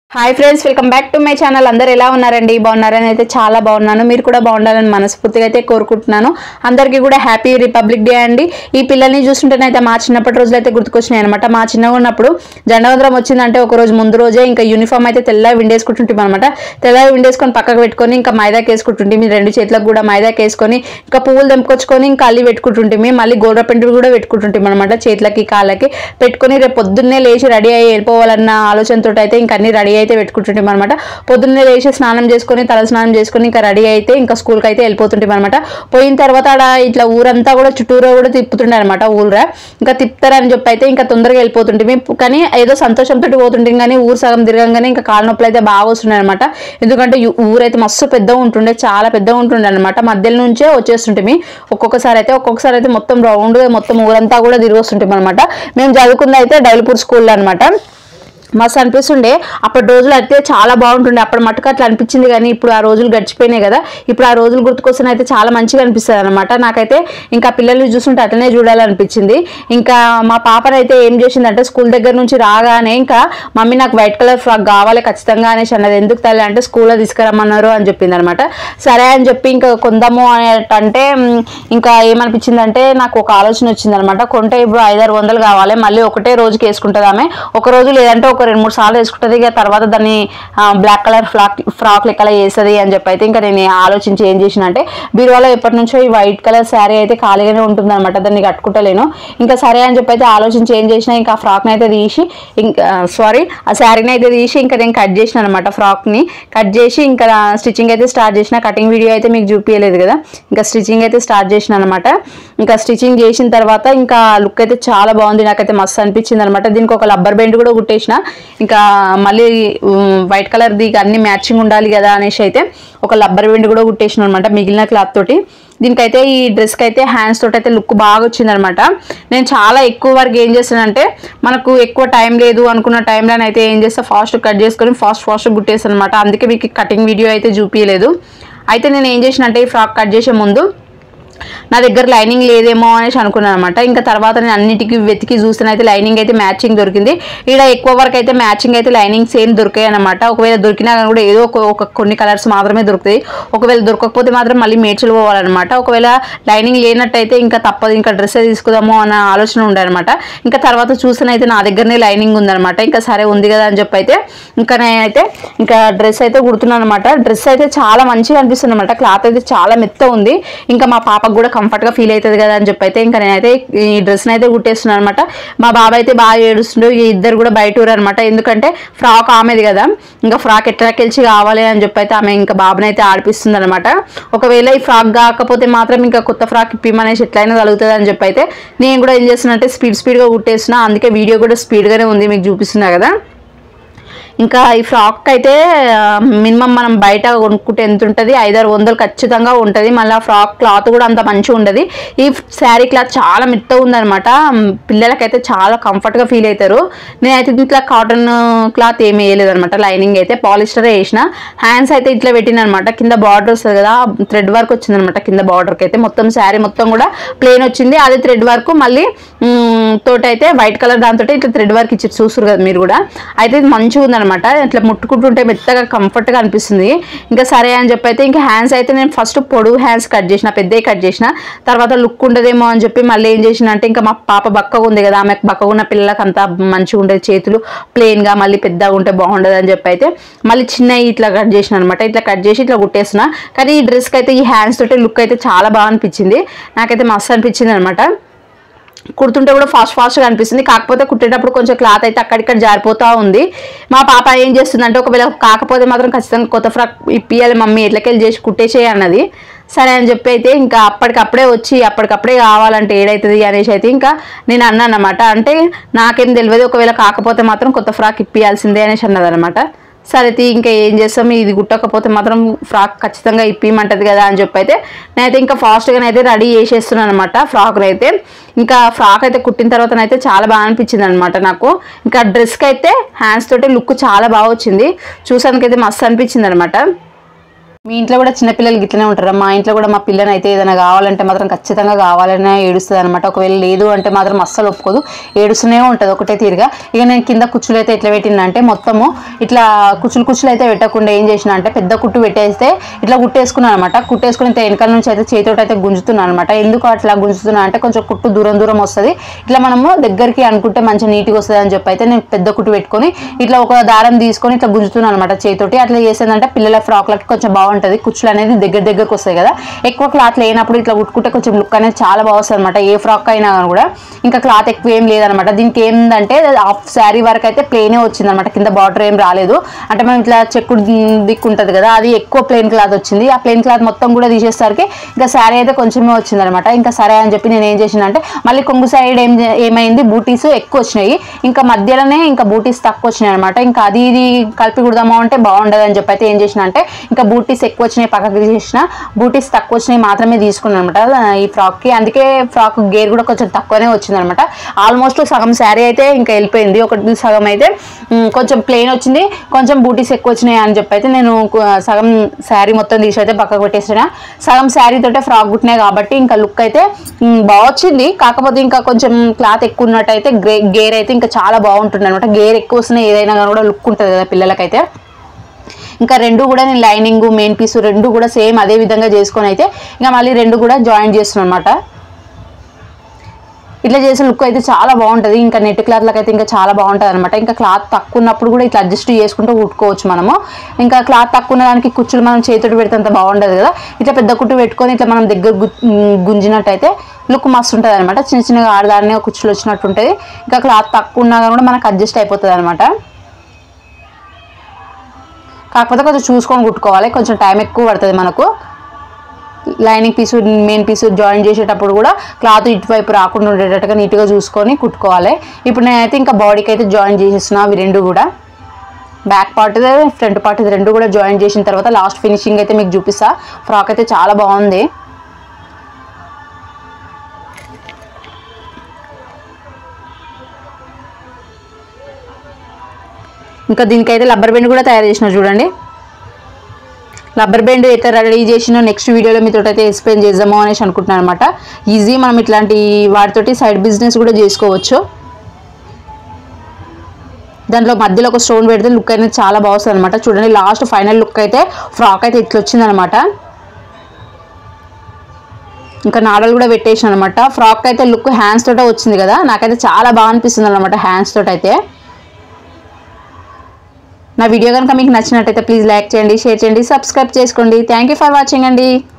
hi friends welcome back to my channel అందరు ఎలా ఉన్నారండి బాగున్నారని అయితే చాలా బాగున్నాను మీరు కూడా బాగుండాలని మనస్ఫూర్తిగా అయితే కోరుకుంటున్నాను అందరికీ కూడా హ్యాపీ రిపబ్లిక్ డే అండి ఈ పిల్లల్ని చూస్తుంటేనైతే మా చిన్నప్పటి రోజులు అయితే గుర్తుకొచ్చినాయి అనమాట మా చిన్నగా ఉన్నప్పుడు జెండవందరం వచ్చిందంటే ఒక రోజు ముందు రోజే ఇంకా యూనిఫామ్ అయితే తెల్లగా విండేసుకుంటుంటాం అనమాట తెల్లగా విండేసుకొని పక్కకు పెట్టుకొని ఇంకా మైదాకి వేసుకుంటుంటే మీ రెండు చేతులకు కూడా మైదాకి వేసుకొని ఇంకా పువ్వులు తెంపుకొచ్చుకొని ఇంకా అల్లి పెట్టుకుంటుంటే మళ్ళీ గోడ పెంటులు కూడా పెట్టుకుంటుంటాం అనమాట చేతులకి కాళ్ళకి పెట్టుకొని రేపు పొద్దున్నే లేచి రెడీ అయ్యి వెళ్ళిపోవాలన్న ఆలోచనతో అయితే ఇంకా అన్ని రెడీ అయితే పెట్టుకుంటుంటాం అనమాట పొద్దున్నే లేచి స్నానం చేసుకొని తల స్నానం చేసుకొని ఇంకా రెడీ అయితే ఇంకా స్కూల్కి అయితే వెళ్ళిపోతుంటాం అనమాట పోయిన తర్వాత ఆడ ఇట్లా ఊరంతా కూడా చుట్టూరా కూడా తిప్పుతుండే అనమాట ఊరురా ఇంకా తిప్పుతారని చెప్పి అయితే ఇంకా తొందరగా వెళ్ళిపోతుంటే కానీ ఏదో సంతోషంతో పోతుంటే కానీ ఊరు సగం తిరగంగానే ఇంకా కాళ్ళ నొప్పులు అయితే బాగా వస్తున్నాయి అనమాట ఎందుకంటే యు- ఊరైతే మస్తు పెద్దగా ఉంటుండే చాలా పెద్దగా ఉంటుండే అనమాట మధ్యలో నుంచే వచ్చేస్తుంటే ఒక్కొక్కసారి అయితే ఒక్కొక్కసారి అయితే మొత్తం రౌండ్ మొత్తం ఊరంతా కూడా తిరిగి వస్తుంటాం అనమాట మేము చదువుకుంది అయితే డైల్పూర్ స్కూల్లో అనమాట మస్తు అనిపిస్తుండే అప్పటి రోజులు అయితే చాలా బాగుంటుండే అప్పటి మటుకు అట్లా అనిపించింది కానీ ఇప్పుడు ఆ రోజులు గడిచిపోయినాయి కదా ఇప్పుడు ఆ రోజులు గుర్తుకొస్తే అయితే చాలా మంచిగా అనిపిస్తుంది అనమాట నాకైతే ఇంకా పిల్లల్ని చూస్తుంటే అట్లనే చూడాలనిపించింది ఇంకా మా పాపనైతే ఏం చేసిందంటే స్కూల్ దగ్గర నుంచి రాగానే ఇంకా మమ్మీ నాకు వైట్ కలర్ ఫ్రాక్ కావాలి ఖచ్చితంగా అనేసి అన్నది ఎందుకు తల్లి అంటే స్కూల్లో తీసుకురమ్మన్నారు అని చెప్పింది అనమాట సరే అని చెప్పి ఇంకా కొందాము అంటే ఇంకా ఏమనిపించిందంటే నాకు ఒక ఆలోచన వచ్చింది అనమాట కొంటే ఇప్పుడు ఐదారు వందలు కావాలి మళ్ళీ ఒకటే రోజుకి వేసుకుంటుంది ఆమె ఒక రోజు లేదంటే ఒక రెండు మూడు సార్లు వేసుకుంటుంది ఇక తర్వాత దాన్ని బ్లాక్ కలర్ ఫ్రాక్ ఫ్రాక్ లెక్కలా వేస్తుంది అని చెప్పి అయితే ఇంకా నేను ఆలోచించి ఏం చేసిన అంటే బీరువాలో ఎప్పటి నుంచో ఈ వైట్ కలర్ శారీ అయితే ఖాళీగానే ఉంటుంది అనమాట దాన్ని కట్టుకుంటలేను ఇంకా సరే అని చెప్పి అయితే ఆలోచించి ఏం చేసిన ఇంకా ఆ ఫ్రాక్ని అయితే తీసి ఇంకా సారీ ఆ శారీని అయితే తీసి ఇంకా నేను కట్ చేసిన అనమాట ఫ్రాక్ని కట్ చేసి ఇంకా స్టిచ్చింగ్ అయితే స్టార్ట్ చేసిన కటింగ్ వీడియో అయితే మీకు చూపించలేదు కదా ఇంకా స్టిచ్చింగ్ అయితే స్టార్ట్ చేసిన అనమాట ఇంకా స్టిచ్చింగ్ చేసిన తర్వాత ఇంకా లుక్ అయితే చాలా బాగుంది నాకైతే మస్తు అనిపించింది అనమాట దీనికి ఒక లబ్బర్ బెండ్ కూడా కుట్టేసిన ఇంకా మళ్ళీ వైట్ కలర్ది అన్ని మ్యాచింగ్ ఉండాలి కదా అనేసి అయితే ఒక లబ్బర్ బెండ్ కూడా కుట్టేసిన అనమాట మిగిలిన క్లాత్ తోటి దీనికైతే ఈ డ్రెస్కి అయితే హ్యాండ్స్ తోటి అయితే లుక్ బాగా వచ్చిందనమాట నేను చాలా ఎక్కువ వరకు ఏం చేస్తానంటే మనకు ఎక్కువ టైం లేదు అనుకున్న టైంలో అయితే ఏం చేస్తా ఫాస్ట్ కట్ చేసుకొని ఫాస్ట్ ఫాస్ట్ కుట్టేస్తాను అనమాట అందుకే మీకు కటింగ్ వీడియో అయితే చూపించలేదు అయితే నేను ఏం చేసిన అంటే ఈ ఫ్రాక్ కట్ చేసే ముందు నా దగ్గర లైనింగ్ లేదేమో అనేసి అనుకున్నాను అనమాట ఇంకా తర్వాత నేను అన్నిటికీ వెతికి చూస్తే అయితే లైనింగ్ అయితే మ్యాచింగ్ దొరికింది ఇక్కడ ఎక్కువ వరకు అయితే మ్యాచింగ్ అయితే లైనింగ్ సేమ్ దొరికాయి అనమాట ఒకవేళ దొరికినా కానీ కూడా ఏదో ఒక ఒక కొన్ని కలర్స్ మాత్రమే దొరుకుతాయి ఒకవేళ దొరకకపోతే మాత్రం మళ్ళీ మేడ్చలు పోవాలన్నమాట ఒకవేళ లైనింగ్ లేనట్టయితే ఇంకా తప్పదు ఇంకా డ్రెస్ తీసుకుందాము అన్న ఆలోచన ఉండనమాట ఇంకా తర్వాత చూసినైతే నా దగ్గరనే లైనింగ్ ఉందన్నమాట ఇంకా సరే ఉంది కదా అని చెప్పి అయితే ఇంకా నేనైతే ఇంకా డ్రెస్ అయితే కుడుతున్నాను అనమాట డ్రెస్ అయితే చాలా మంచిగా అనిపిస్తుంది అనమాట క్లాత్ అయితే చాలా మెత్త ఉంది ఇంకా మా పాపకు కూడా కంఫర్ట్ గా ఫీల్ అవుతుంది కదా అని చెప్పి అయితే ఇంకా నేనైతే ఈ డ్రెస్ అయితే కుట్టేస్తున్నాను అనమాట మా బాబు అయితే బాగా ఏడుస్తుండు ఈ ఇద్దరు కూడా బయట ఊరు అనమాట ఎందుకంటే ఫ్రాక్ ఆమెది కదా ఇంకా ఫ్రాక్ ఎట్లకెళ్ళి కావాలి అని చెప్పి అయితే ఆమె ఇంకా బాబుని అయితే ఆడిపిస్తుంది అనమాట ఒకవేళ ఈ ఫ్రాక్ కాకపోతే మాత్రం ఇంకా కొత్త ఫ్రాక్ ఇప్పిమనేసి ఎట్లయినా కలుగుతుంది అని చెప్పి అయితే నేను కూడా ఏం చేస్తున్నా స్పీడ్ స్పీడ్గా కుట్టేస్తున్నా అందుకే వీడియో కూడా స్పీడ్గానే ఉంది మీకు చూపిస్తున్నా కదా ఇంకా ఈ ఫ్రాక్ అయితే మినిమం మనం బయట కొనుక్కుంటే ఎంత ఉంటుంది ఐదారు వందలు ఖచ్చితంగా ఉంటుంది మళ్ళీ ఆ ఫ్రాక్ క్లాత్ కూడా అంత మంచిగా ఉండదు ఈ శారీ క్లాత్ చాలా మెత్తగా ఉందన్నమాట పిల్లలకైతే చాలా కంఫర్ట్గా ఫీల్ అవుతారు నేనైతే ఇట్లా కాటన్ క్లాత్ ఏమి వేయలేదు అనమాట లైనింగ్ అయితే పాలిస్టర్ వేసిన హ్యాండ్స్ అయితే ఇట్లా పెట్టిన అనమాట కింద బార్డర్ వస్తుంది కదా థ్రెడ్ వర్క్ వచ్చింది అనమాట కింద బార్డర్కి అయితే మొత్తం శారీ మొత్తం కూడా ప్లేన్ వచ్చింది అదే థ్రెడ్ వర్క్ మళ్ళీ మ్, తోటి అయితే వైట్ కలర్ దాంతో ఇట్లా థ్రెడ్ వర్క్ ఇచ్చి చూస్తారు కదా మీరు కూడా అయితే ఇది మంచిగా ఉందన్నమాట ఇట్లా ముట్టుకుంటుంటే మెత్తగా కంఫర్ట్గా అనిపిస్తుంది ఇంకా సరే అని చెప్పి అయితే ఇంకా హ్యాండ్స్ అయితే నేను ఫస్ట్ పొడుగు హ్యాండ్స్ కట్ చేసిన పెద్దవి కట్ చేసిన తర్వాత లుక్ ఉండదేమో అని చెప్పి మళ్ళీ ఏం చేసిన అంటే ఇంకా మా పాప బక్కగా ఉంది కదా ఆమె బక్కగా ఉన్న పిల్లలకు అంతా మంచిగా ఉండేది చేతులు ప్లెయిన్గా మళ్ళీ పెద్దగా ఉంటే బాగుండదు అని చెప్పి అయితే మళ్ళీ చిన్న ఇట్లా కట్ చేసిన అనమాట ఇట్లా కట్ చేసి ఇట్లా కుట్టేసిన కానీ ఈ డ్రెస్కి అయితే ఈ హ్యాండ్స్ తోటి లుక్ అయితే చాలా బాగా అనిపించింది నాకైతే మస్తు అనిపించింది అనమాట కుడుతుంటే కూడా ఫాస్ట్ ఫాస్ట్గా అనిపిస్తుంది కాకపోతే కుట్టేటప్పుడు కొంచెం క్లాత్ అయితే అక్కడిక్కడ జారిపోతూ ఉంది మా పాప ఏం చేస్తుందంటే ఒకవేళ కాకపోతే మాత్రం ఖచ్చితంగా కొత్త ఫ్రాక్ ఇప్పియాలి మమ్మీ ఎట్లకెళ్ళి చేసి కుట్టేసేయి అన్నది సరే అని చెప్పి అయితే ఇంకా అప్పటికప్పుడే వచ్చి అప్పటికప్పుడే కావాలంటే ఏడవుతుంది అనేసి అయితే ఇంకా నేను అన్నాను అనమాట అంటే నాకేం తెలియదు ఒకవేళ కాకపోతే మాత్రం కొత్త ఫ్రాక్ ఇప్పియాల్సిందే అనేసి అన్నదనమాట సరే తీ ఇంకా ఏం చేస్తాం ఇది గుట్టకపోతే మాత్రం ఫ్రాక్ ఖచ్చితంగా ఇప్పిమంటది కదా అని చెప్పి అయితే నేనైతే ఇంకా ఫాస్ట్గా అయితే రెడీ చేసేస్తున్నాను అనమాట ఫ్రాక్ని అయితే ఇంకా ఫ్రాక్ అయితే కుట్టిన తర్వాత అయితే చాలా బాగా అనిపించింది అనమాట నాకు ఇంకా డ్రెస్కి అయితే హ్యాండ్స్ తోటి లుక్ చాలా బాగా వచ్చింది చూసానికైతే మస్తు అనిపించింది అనమాట మీ ఇంట్లో కూడా చిన్నపిల్లలు ఇట్లనే ఉంటారా మా ఇంట్లో కూడా మా పిల్లని అయితే ఏదైనా కావాలంటే మాత్రం ఖచ్చితంగా కావాలనే ఏడుస్తుంది అనమాట ఒకవేళ లేదు అంటే మాత్రం అస్సలు ఒప్పుకోదు ఏడుస్తూనే ఉంటుంది ఒకటే తీరుగా ఇక నేను కింద కుచ్చులు అయితే ఎట్లా పెట్టిన అంటే మొత్తము ఇట్లా కుచ్చులు కుచ్చులు అయితే పెట్టకుండా ఏం చేసిన అంటే పెద్ద కుట్టు పెట్టేస్తే ఇట్లా కుట్టేసుకున్నాను అనమాట కుట్టేసుకుని ఇంత వెనకాల నుంచి అయితే చేతితో అయితే గుంజుతున్నాను అనమాట ఎందుకు అట్లా గుంజుతున్నా అంటే కొంచెం కుట్టు దూరం దూరం వస్తుంది ఇట్లా మనము దగ్గరికి అనుకుంటే మంచిగా నీట్గా వస్తుంది అని చెప్పి అయితే నేను పెద్ద కుట్టు పెట్టుకొని ఇట్లా ఒక దారం తీసుకొని ఇట్లా గుంజుతున్నాను అనమాట చేతితోటి అట్లా చేసేదంటే పిల్లల ఫ్రాక్లకి కొంచెం బాగుంటుంది కుచ్చులు అనేది దగ్గర దగ్గరకు వస్తాయి కదా ఎక్కువ క్లాత్ లేనప్పుడు ఇట్లా కుట్టుకుంటే కొంచెం లుక్ అనేది చాలా బాగుంది అనమాట ఏ ఫ్రాక్ అయినా కూడా ఇంకా క్లాత్ ఎక్కువ ఏం లేదనమాట దీనికి ఏంటంటే హాఫ్ శారీ వరకు అయితే ప్లెయినే వచ్చింది అనమాట కింద బార్డర్ ఏం రాలేదు అంటే మనం ఇట్లా చెక్కుడు దిక్కు ఉంటుంది కదా అది ఎక్కువ ప్లెయిన్ క్లాత్ వచ్చింది ఆ ప్లెయిన్ క్లాత్ మొత్తం కూడా తీసేసరికి ఇంకా శారీ అయితే కొంచెమే వచ్చింది అనమాట ఇంకా సరే అని చెప్పి నేను ఏం చేసిన అంటే మళ్ళీ కొంగు సైడ్ ఏం చే- ఏమైంది బూటీస్ ఎక్కువ వచ్చినాయి ఇంకా మధ్యలోనే ఇంకా బూటీస్ తక్కువ వచ్చినాయి అనమాట ఇంకా అది ఇది కలిపి కుడదామా అంటే బాగుండదు అని చెప్పి అయితే ఏం చేసిన అంటే ఇంకా బూటీస్ ఎక్కువ వచ్చినాయి పక్కకి తీసేసిన బూటీస్ తక్కువ వచ్చినాయి మాత్రమే తీసుకున్నాను అనమాట ఈ ఫ్రాక్కి అందుకే ఫ్రాక్ గేర్ కూడా కొంచెం తక్కువనే వచ్చింది అనమాట ఆల్మోస్ట్ సగం శారీ అయితే ఇంకా వెళ్ళిపోయింది ఒకటి సగం అయితే ఉమ్, కొంచెం ప్లెయిన్ వచ్చింది కొంచెం బూటీస్ ఎక్కువ వచ్చినాయి అని చెప్పి అయితే నేను కు- సగం శారీ మొత్తం తీసి అయితే పక్కకు పెట్టేసిన సగం శారీ తోటే ఫ్రాక్ కుట్టినాయి కాబట్టి ఇంకా లుక్ అయితే ఉమ్, బాగా వచ్చింది కాకపోతే ఇంకా కొంచెం క్లాత్ ఎక్కువ ఉన్నట్టయితే గ్రే గేర్ అయితే ఇంకా చాలా బాగుంటుంది అనమాట గేర్ ఎక్కువ వస్తున్నాయి ఏదైనా కానీ కూడా లుక్ ఉంటుంది కదా పిల్లలకైతే ఇంకా రెండు కూడా నేను లైనింగ్ మెయిన్ పీస్ రెండు కూడా సేమ్ అదే విధంగా చేసుకొని అయితే ఇంకా మళ్ళీ రెండు కూడా జాయిన్ చేస్తున్నాను అనమాట ఇట్లా చేసే లుక్ అయితే చాలా బాగుంటుంది ఇంకా నెట్ క్లాత్లకు అయితే ఇంకా చాలా బాగుంటుంది అనమాట ఇంకా క్లాత్ తక్కువ ఉన్నప్పుడు కూడా ఇట్లా అడ్జస్ట్ చేసుకుంటూ కుట్టుకోవచ్చు మనము ఇంకా క్లాత్ తక్కువ ఉన్న దానికి కుచ్చులు మనం చేతితో పెడితే అంత బాగుండదు కదా ఇట్లా పెద్ద కుట్టు పెట్టుకొని ఇట్లా మనం దగ్గర గు- ఉమ్, గుంజినట్టయితే లుక్ మస్తు ఉంటుంది అనమాట చిన్న చిన్నగా ఆడదాన్ని కుచ్చులు వచ్చినట్టు ఉంటుంది ఇంకా క్లాత్ తక్కువ ఉన్నా కూడా మనకు అడ్జస్ట్ అయిపోతుంది అనమాట కాకపోతే కొంచెం చూసుకొని కుట్టుకోవాలి కొంచెం టైం ఎక్కువ పడుతుంది మనకు lining piece main piece join చేసేటప్పుడు కూడా క్లాత్ ఇటువైపు రాకుండా ఉండేటట్టుగా నీట్గా చూసుకొని కుట్టుకోవాలి ఇప్పుడు నేనైతే ఇంకా బాడీకి అయితే జాయిన్ చేసేస్తున్నా అవి రెండు కూడా బ్యాక్ పార్ట్ ఫ్రంట్ పార్ట్ ఇది రెండు కూడా జాయిన్ చేసిన తర్వాత లాస్ట్ ఫినిషింగ్ అయితే మీకు చూపిస్తా ఫ్రాక్ అయితే చాలా బాగుంది ఇంకా దీనికైతే లబ్బర్ బెండ్ కూడా తయారు చేసిన చూడండి రబ్బర్ బ్యాండ్ అయితే రెడీ చేసిన నెక్స్ట్ వీడియోలో మీతో అయితే ఎక్స్ప్లెయిన్ చేద్దాము అనేసి అనుకుంటున్నాను అనమాట ఈజీ మనం ఇట్లాంటి వాటితోటి సైడ్ బిజినెస్ కూడా చేసుకోవచ్చు దాంట్లో మధ్యలో ఒక స్టోన్ పెడితే లుక్ అనేది చాలా బాగుంది అనమాట చూడండి లాస్ట్ ఫైనల్ లుక్ అయితే ఫ్రాక్ అయితే ఇట్లా వచ్చిందనమాట ఇంకా నాడలు కూడా పెట్టేసాను అనమాట ఫ్రాక్ అయితే లుక్ హ్యాండ్స్ తోటే వచ్చింది కదా నాకైతే చాలా బాగా అనిపిస్తుంది అనమాట హ్యాండ్స్ తోటి అయితే నా వీడియో కనుక మీకు నచ్చినట్టయితే ప్లీజ్ లైక్ చేయండి షేర్ చేయండి సబ్స్క్రైబ్ చేసుకోండి థ్యాంక్ యూ ఫర్ వాచింగ్ అండి